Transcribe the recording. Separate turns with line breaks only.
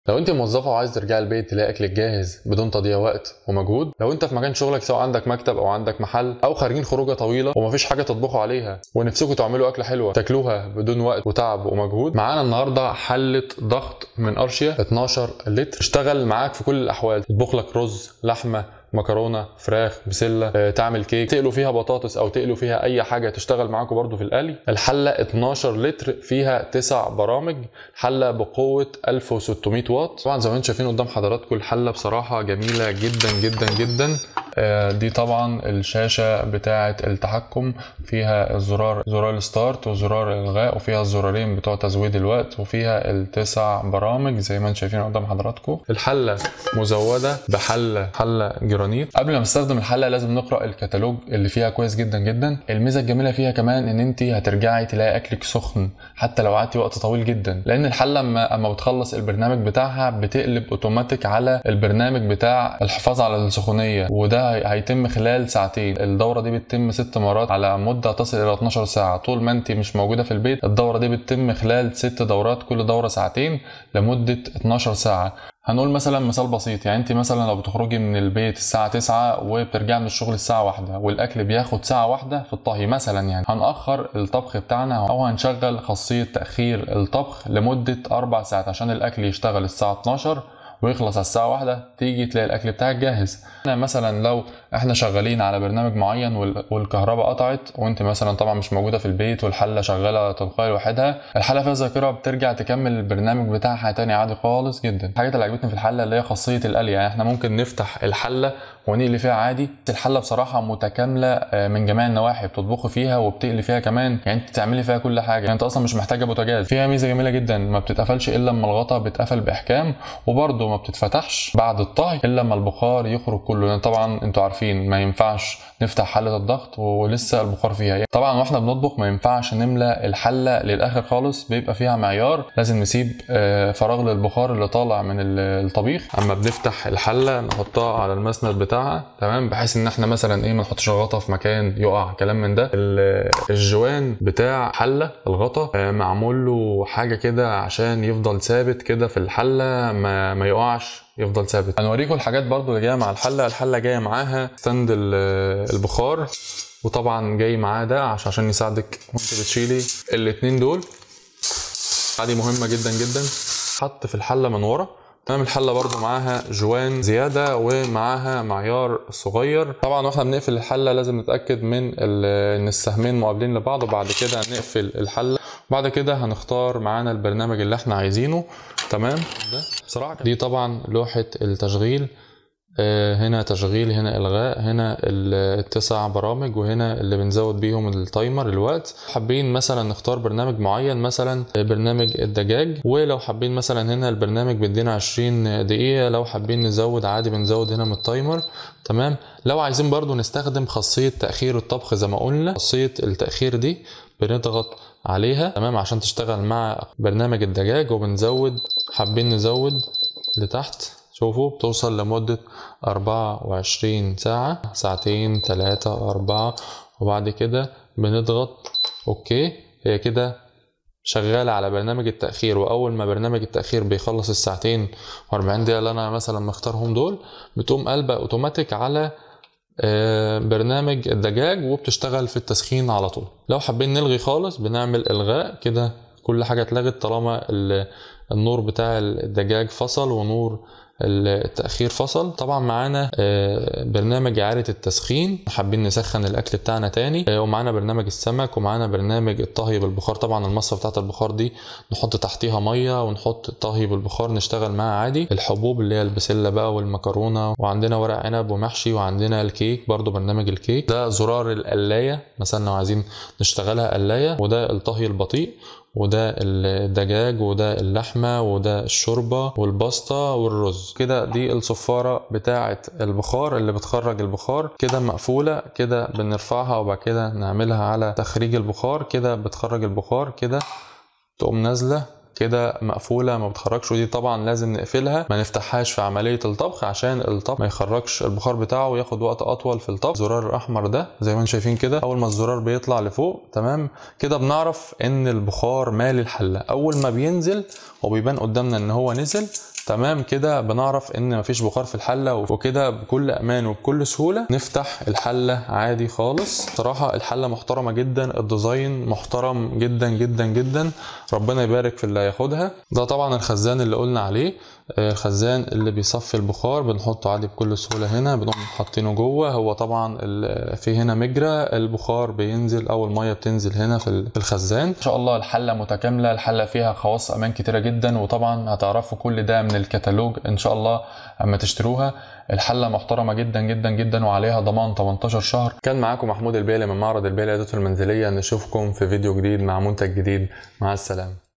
لو انت موظفه وعايز ترجعي البيت تلاقي اكلك جاهز بدون تضييع وقت ومجهود لو انت في مكان شغلك سواء عندك مكتب او عندك محل او خارجين خروجه طويله ومفيش حاجه تطبخوا عليها ونفسكم تعملوا اكله حلوه تاكلوها بدون وقت وتعب ومجهود معانا النهارده حله ضغط من ارشيا 12 لتر تشتغل معاك في كل الاحوال تطبخ لك رز لحمه مكرونه فراخ بسله آه، تعمل كيك تقلوا فيها بطاطس او تقلوا فيها اي حاجه تشتغل معاكم برضو في القلي الحله 12 لتر فيها 9 برامج حله بقوه 1600 واط طبعا زي ما انتم شايفين قدام حضراتكم الحله بصراحه جميله جدا جدا جدا آه، دي طبعا الشاشه بتاعه التحكم فيها الزرار زرار الستارت وزرار الالغاء وفيها الزرارين بتوع تزويد الوقت وفيها التسع برامج زي ما انتم شايفين قدام حضراتكم الحله مزوده بحله حله جرانيت قبل ما نستخدم الحله لازم نقرا الكتالوج اللي فيها كويس جدا جدا الميزه الجميله فيها كمان ان انت هترجعي تلاقي اكلك سخن حتى لو قعدتي وقت طويل جدا لان الحله اما اما بتخلص البرنامج بتاعها بتقلب اوتوماتيك على البرنامج بتاع الحفاظ على السخونيه وده هي- هيتم خلال ساعتين الدوره دي بتتم ست مرات على مده تصل الى 12 ساعه طول ما انت مش موجوده في البيت الدوره دي بتتم خلال ست دورات كل دوره ساعتين لمده 12 ساعه هنقول مثلا مثال بسيط يعني انت مثلا لو بتخرجي من البيت الساعة 9 وبترجعي من الشغل الساعة واحدة والاكل بياخد ساعة واحدة في الطهي مثلا يعني هنأخر الطبخ بتاعنا او هنشغل خاصية تأخير الطبخ لمدة اربع ساعات عشان الاكل يشتغل الساعة 12 ويخلص على الساعة واحدة تيجي تلاقي الأكل بتاعك جاهز أنا مثلا لو احنا شغالين على برنامج معين وال- والكهرباء قطعت وانت مثلا طبعا مش موجودة في البيت والحلة شغالة تلقائي لوحدها الحلة فيها ذاكرة بترجع تكمل البرنامج بتاعها تاني عادي خالص جدا الحاجات اللي عجبتني في الحلة اللي هي خاصية القلي يعني احنا ممكن نفتح الحلة ونقلي فيها عادي الحلة بصراحة متكاملة آه، من جميع النواحي بتطبخي فيها وبتقلي فيها كمان يعني انت تعملي فيها كل حاجة يعني انت اصلا مش محتاجة بوتاجاز فيها ميزة جميلة جدا ما بتتقفلش الا لما الغطا بيتقفل باحكام وبرده ما بتتفتحش بعد الطهي الا لما البخار يخرج كله لان طبعا انتوا عارفين ما ينفعش نفتح حلة الضغط ولسه البخار فيها يعني طبعا واحنا بنطبخ ما ينفعش نملى الحلة للاخر خالص بيبقى فيها معيار لازم نسيب آه، فراغ للبخار اللي طالع من ال- الطبيخ اما بنفتح الحلة نحطها على المسند بتاعها تمام بحيث ان احنا مثلا ايه ما نحطش الغطا في مكان يقع كلام من ده ال- الجوان بتاع حلة الغطا آه، معمول له حاجة كده عشان يفضل ثابت كده في الحلة ما, ما يقعش يفضل ثابت هنوريكم الحاجات برضو اللي جايه مع الحله الحله جايه معاها ستاند ال- البخار وطبعا جاي معاه ده عشان عشان يساعدك وانت بتشيلي الاتنين دول دي مهمه جدا جدا حط في الحله من ورا تمام الحله برضو معاها جوان زياده ومعاها معيار صغير طبعا واحنا بنقفل الحله لازم نتاكد من ال- ان السهمين مقابلين لبعض وبعد كده نقفل الحله بعد كده هنختار معانا البرنامج اللي احنا عايزينه تمام ده بصراحه دي طبعا لوحه التشغيل آه، هنا تشغيل هنا الغاء هنا ال- التسع برامج وهنا اللي بنزود بيهم التايمر الوقت حابين مثلا نختار برنامج معين مثلا برنامج الدجاج ولو حابين مثلا هنا البرنامج بيدينا 20 دقيقة لو حابين نزود عادي بنزود هنا من التايمر تمام لو عايزين برضو نستخدم خاصية تأخير الطبخ زي ما قلنا خاصية التأخير دي بنضغط عليها تمام عشان تشتغل مع برنامج الدجاج وبنزود حابين نزود لتحت شوفوا بتوصل لمدة 24 ساعة ساعتين تلاتة أربعة وبعد كده بنضغط أوكي هي كده شغالة على برنامج التأخير وأول ما برنامج التأخير بيخلص الساعتين و40 دقيقة اللي أنا مثلا مختارهم دول بتقوم قلبة أوتوماتيك على آه، برنامج الدجاج وبتشتغل في التسخين على طول لو حابين نلغي خالص بنعمل إلغاء كده كل حاجة اتلغت طالما ال- النور بتاع الدجاج فصل ونور التأخير فصل طبعا معانا آه، برنامج إعادة التسخين حابين نسخن الأكل بتاعنا تاني آه، ومعانا برنامج السمك ومعانا برنامج الطهي بالبخار طبعا المصفى بتاعت البخار دي نحط تحتيها مية ونحط الطهي بالبخار نشتغل معاه عادي الحبوب اللي هي البسلة بقى والمكرونة وعندنا ورق عنب ومحشي وعندنا الكيك برضو برنامج الكيك ده زرار القلاية مثلا لو عايزين نشتغلها قلاية وده الطهي البطيء وده الدجاج وده اللحمة وده الشوربة والباستا والرز كده دي الصفارة بتاعة البخار اللي بتخرج البخار كده مقفولة كده بنرفعها وبعد كده نعملها على تخريج البخار كده بتخرج البخار كده تقوم نازلة كده مقفولة ما بتخرجش ودي طبعا لازم نقفلها ما نفتحهاش في عملية الطبخ عشان الطبخ ما يخرجش البخار بتاعه وياخد وقت أطول في الطبخ الزرار الأحمر ده زي ما انتم شايفين كده أول ما الزرار بيطلع لفوق تمام كده بنعرف إن البخار مالي الحلة أول ما بينزل وبيبان قدامنا إن هو نزل تمام كده بنعرف ان مفيش بخار في الحله وكده بكل امان وبكل سهوله نفتح الحله عادي خالص صراحه الحله محترمه جدا الديزاين محترم جدا جدا جدا ربنا يبارك في اللي هياخدها ده طبعا الخزان اللي قلنا عليه الخزان اللي بيصفي البخار بنحطه عادي بكل سهوله هنا بنقوم حاطينه جوه هو طبعا في هنا مجرى البخار بينزل او الميه بتنزل هنا في الخزان ان شاء الله الحله متكامله الحله فيها خواص امان كتيره جدا وطبعا هتعرفوا كل ده من الكتالوج ان شاء الله اما تشتروها الحله محترمه جدا جدا جدا وعليها ضمان 18 شهر كان معاكم محمود البيلي من معرض البيلي المنزليه نشوفكم في فيديو جديد مع منتج جديد مع السلامه